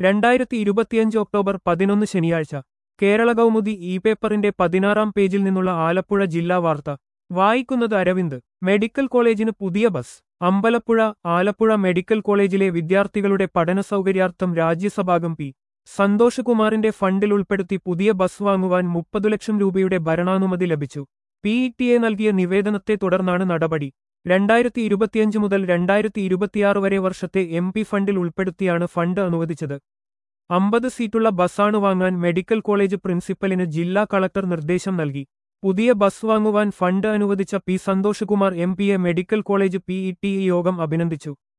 രണ്ടായിരത്തി ഇരുപത്തിയഞ്ച് ഒക്ടോബർ പതിനൊന്ന് ശനിയാഴ്ച കേരള കൗമുദി ഇ പേപ്പറിന്റെ പതിനാറാം പേജിൽ നിന്നുള്ള ആലപ്പുഴ ജില്ലാ വാർത്ത വായിക്കുന്നത് അരവിന്ദ് മെഡിക്കൽ കോളേജിന് പുതിയ ബസ് അമ്പലപ്പുഴ ആലപ്പുഴ മെഡിക്കൽ കോളേജിലെ വിദ്യാർത്ഥികളുടെ പഠന സൗകര്യാർത്ഥം രാജ്യസഭാംഗം പി സന്തോഷ് കുമാറിന്റെ ഫണ്ടിൽ ഉൾപ്പെടുത്തി പുതിയ ബസ് വാങ്ങുവാൻ മുപ്പതു ലക്ഷം രൂപയുടെ ഭരണാനുമതി ലഭിച്ചു പി ഇ ടി എ നൽകിയ നിവേദനത്തെ തുടർന്നാണ് നടപടി രണ്ടായിരത്തി ഇരുപത്തിയഞ്ച് മുതൽ രണ്ടായിരത്തി ഇരുപത്തിയാറ് വരെ വർഷത്തെ എം പി ഫണ്ടിൽ ഉൾപ്പെടുത്തിയാണ് ഫണ്ട് അനുവദിച്ചത് അമ്പത് സീറ്റുള്ള ബസ്സാണ് വാങ്ങാൻ മെഡിക്കൽ കോളേജ് പ്രിൻസിപ്പലിന് ജില്ലാ കളക്ടർ നിർദ്ദേശം നൽകി പുതിയ ബസ് വാങ്ങുവാൻ ഫണ്ട് അനുവദിച്ച പി സന്തോഷ് കുമാർ എം പിയെ medical college P E T യോഗം അഭിനന്ദിച്ചു